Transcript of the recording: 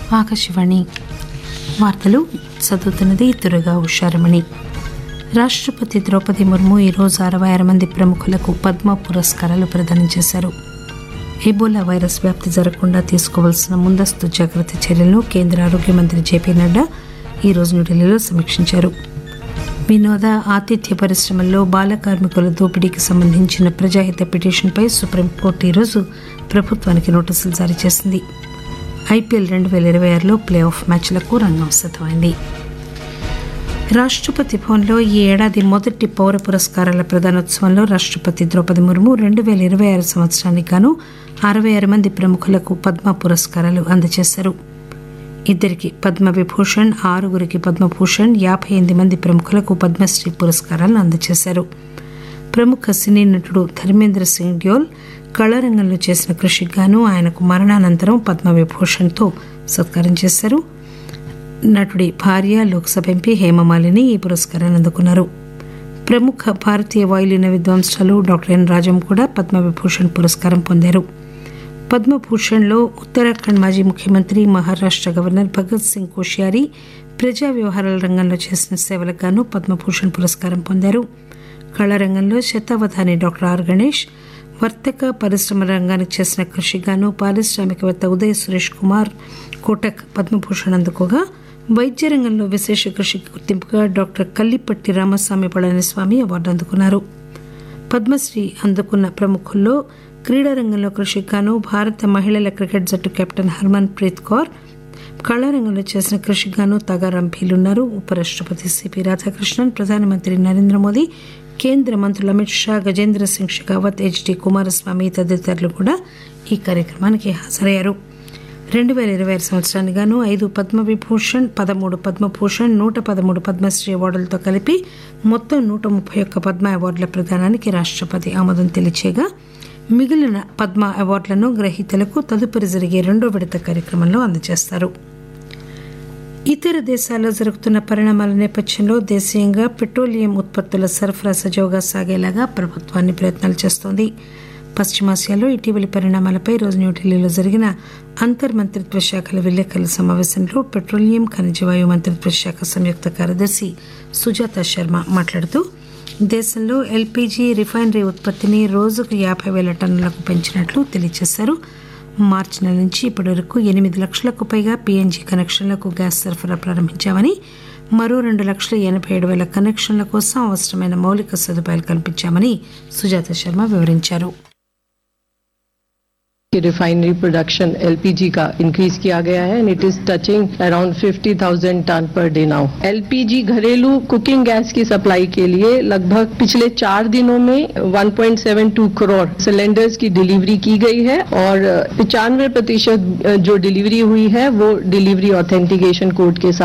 ఆకాశవాణి వార్తలు చదువుతున్నది తురగా ఉషారమణి రాష్ట్రపతి ద్రౌపది ముర్ము ఈరోజు అరవై ఆరు మంది ప్రముఖులకు పద్మ పురస్కారాలు ప్రదానం చేశారు ఎబోలా వైరస్ వ్యాప్తి జరగకుండా తీసుకోవాల్సిన ముందస్తు జాగ్రత్త చర్యలను కేంద్ర ఆరోగ్య మంత్రి జేపీ నడ్డా ఈరోజు న్యూఢిల్లీలో సమీక్షించారు వినోద ఆతిథ్య పరిశ్రమల్లో బాల కార్మికుల దోపిడీకి సంబంధించిన ప్రజాహిత పిటిషన్పై సుప్రీంకోర్టు ఈరోజు ప్రభుత్వానికి నోటీసులు జారీ చేసింది ఐపీఎల్ రెండు వేల ఇరవై ఆరులో ప్లే ఆఫ్ మ్యాచ్లకు రంగం సిద్దమైంది రాష్ట్రపతి భవన్లో ఈ ఏడాది మొదటి పౌర పురస్కారాల ప్రదానోత్సవంలో రాష్ట్రపతి ద్రౌపది ముర్ము రెండు వేల ఇరవై ఆరు సంవత్సరానికి గాను అరవై ఆరు మంది ప్రముఖులకు పద్మ పురస్కారాలు అందజేశారు ఇద్దరికి పద్మ విభూషణ్ ఆరుగురికి పద్మభూషణ్ యాభై ఎనిమిది మంది ప్రముఖులకు పద్మశ్రీ పురస్కారాలను అందజేశారు ప్రముఖ సినీ నటుడు ధర్మేంద్ర సింగ్ డ్యోల్ కళారంగంలో చేసిన కృషికి గాను ఆయనకు మరణానంతరం పద్మ విభూషణ్తో సత్కారం చేశారు నటుడి భార్య లోక్సభ ఎంపీ హేమమాలిని ఈ పురస్కారాన్ని అందుకున్నారు ప్రముఖ భారతీయ వాయులీన విద్వాంసులు డాక్టర్ ఎన్ రాజం కూడా పద్మవిభూషణ్ పురస్కారం పొందారు పద్మభూషణ్లో ఉత్తరాఖండ్ మాజీ ముఖ్యమంత్రి మహారాష్ట్ర గవర్నర్ భగత్ సింగ్ కోశ్యారి ప్రజా వ్యవహారాల రంగంలో చేసిన సేవలకు గాను పద్మభూషణ్ పురస్కారం పొందారు కళారంగంలో శతావధాని డాక్టర్ ఆర్ గణేష్ వర్తక పరిశ్రమ రంగానికి చేసిన కృషికి గాను పారిశ్రామికవేత్త ఉదయ్ సురేష్ కుమార్ కోటక్ పద్మభూషణ్ అందుకోగా వైద్య రంగంలో విశేష కృషికి గుర్తింపుగా డాక్టర్ కల్లిపట్టి రామస్వామి పళనిస్వామి అవార్డు అందుకున్నారు పద్మశ్రీ అందుకున్న ప్రముఖుల్లో క్రీడా రంగంలో కృషికి గాను భారత మహిళల క్రికెట్ జట్టు కెప్టెన్ హర్మన్ ప్రీత్ కౌర్ కళారంగంలో చేసిన కృషికి గాను తగారం భీలున్నారు ఉపరాష్టపతి సిపి రాధాకృష్ణన్ ప్రధానమంత్రి నరేంద్ర మోదీ కేంద్ర మంత్రులు అమిత్ షా గజేంద్ర సింగ్ షెకావత్ హెచ్డి కుమారస్వామి తదితరులు కూడా ఈ కార్యక్రమానికి హాజరయ్యారు రెండు వేల ఇరవై ఆరు సంవత్సరానికి గాను ఐదు పద్మవిభూషణ్ పదమూడు పద్మభూషణ్ నూట పదమూడు పద్మశ్రీ అవార్డులతో కలిపి మొత్తం నూట ముప్పై ఒక్క పద్మ అవార్డుల ప్రదానానికి రాష్ట్రపతి ఆమోదం తెలియచేయగా మిగిలిన పద్మ అవార్డులను గ్రహీతలకు తదుపరి జరిగే రెండో విడత కార్యక్రమంలో అందజేస్తారు ఇతర దేశాల్లో జరుగుతున్న పరిణామాల నేపథ్యంలో దేశీయంగా పెట్రోలియం ఉత్పత్తుల సరఫరా సజావుగా సాగేలాగా ప్రభుత్వాన్ని ప్రయత్నాలు చేస్తోంది పశ్చిమాసియాలో ఇటీవలి పరిణామాలపై రోజు న్యూఢిల్లీలో జరిగిన అంతర్మంత్రిత్వ శాఖల విలేకరుల సమావేశంలో పెట్రోలియం ఖనిజవాయు మంత్రిత్వ శాఖ సంయుక్త కార్యదర్శి సుజాత శర్మ మాట్లాడుతూ దేశంలో ఎల్పీజీ రిఫైనరీ ఉత్పత్తిని రోజుకు యాభై వేల టన్నులకు పెంచినట్లు తెలియజేశారు మార్చి నెల నుంచి ఇప్పటి వరకు ఎనిమిది లక్షలకు పైగా పీఎన్జీ కనెక్షన్లకు గ్యాస్ సరఫరా ప్రారంభించామని మరో రెండు లక్షల ఎనభై ఏడు వేల కనెక్షన్ల కోసం అవసరమైన మౌలిక సదుపాయాలు కల్పించామని సుజాత శర్మ వివరించారు कि रिफाइनरी प्रोडक्शन एलपीजी का इंक्रीज किया गया है and it is touching around 50,000 tonne per day now LPG घरेलू कुकिंग गैस की सप्लाई के लिए लगभग पिछले चार दिनों में 1.72 करोड़ सिलेंडर्स की डिलीवरी की गई है और पिचानवे प्रतिशत जो डिलीवरी हुई है वो डिलीवरी ऑथेंटिकेशन कोड के साथ